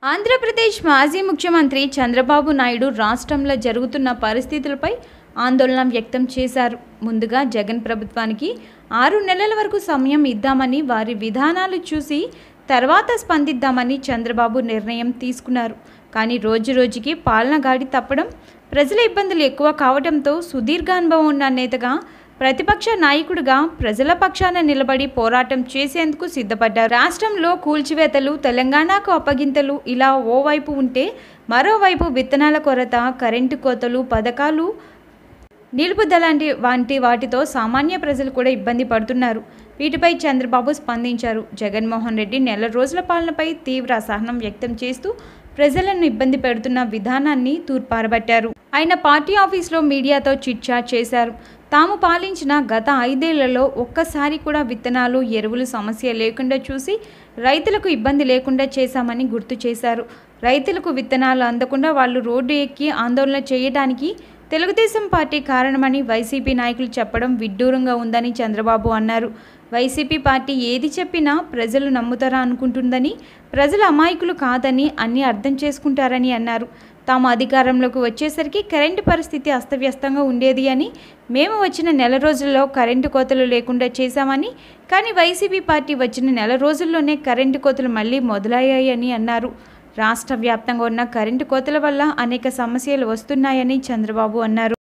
ఆంధ్రప్రదేశ్ మాజీ ముఖ్యమంత్రి చంద్రబాబు నాయుడు రాష్ట్రంలో జరుగుతున్న పరిస్థితులపై ఆందోళన వ్యక్తం చేశారు ముందుగా జగన్ ప్రభుత్వానికి ఆరు నెలల వరకు సమయం ఇద్దామని వారి విధానాలు చూసి తర్వాత స్పందిద్దామని చంద్రబాబు నిర్ణయం తీసుకున్నారు కానీ రోజు రోజుకి పాలన గాడి తప్పడం ప్రజల ఇబ్బందులు ఎక్కువ కావడంతో సుదీర్ఘ అనుభవం ఉన్న నేతగా ప్రతిపక్ష నాయకుడిగా ప్రజల పక్షాన నిలబడి పోరాటం చేసేందుకు సిద్ధపడ్డారు రాష్ట్రంలో కూల్చివేతలు తెలంగాణకు అప్పగింతలు ఇలా ఓవైపు ఉంటే మరోవైపు విత్తనాల కొరత కరెంటు కోతలు పథకాలు నిలుపుదలాంటి వంటి వాటితో సామాన్య ప్రజలు కూడా ఇబ్బంది పడుతున్నారు వీటిపై చంద్రబాబు స్పందించారు జగన్మోహన్ రెడ్డి నెల రోజుల పాలనపై తీవ్ర అసహనం వ్యక్తం చేస్తూ ప్రజలను ఇబ్బంది పెడుతున్న విధానాన్ని తూర్పారబట్టారు ఆయన పార్టీ ఆఫీస్లో మీడియాతో చిట్చాట్ చేశారు తాము పాలించిన గత ఐదేళ్లలో ఒక్కసారి కూడా విత్తనాలు ఎరువులు సమస్య లేకుండా చూసి రైతులకు ఇబ్బంది లేకుండా చేశామని గుర్తు చేశారు రైతులకు విత్తనాలు అందకుండా వాళ్ళు రోడ్డు ఎక్కి ఆందోళన చేయడానికి తెలుగుదేశం పార్టీ కారణమని వైసీపీ నాయకులు చెప్పడం విడ్డూరంగా ఉందని చంద్రబాబు అన్నారు వైసీపీ పార్టీ ఏది చెప్పినా ప్రజలు నమ్ముతారా అనుకుంటుందని ప్రజలు అమాయకులు కాదని అన్నీ అర్థం చేసుకుంటారని అన్నారు తాము అధికారంలోకి వచ్చేసరికి కరెంటు పరిస్థితి అస్తవ్యస్తంగా ఉండేది అని మేము వచ్చిన నెల రోజుల్లో కరెంటు కోతలు లేకుండా చేశామని కానీ వైసీపీ పార్టీ వచ్చిన నెల రోజుల్లోనే కరెంటు కోతలు మళ్ళీ మొదలయ్యాయని అన్నారు రాష్ట్ర వ్యాప్తంగా ఉన్న కరెంటు కోతల వల్ల అనేక సమస్యలు వస్తున్నాయని చంద్రబాబు అన్నారు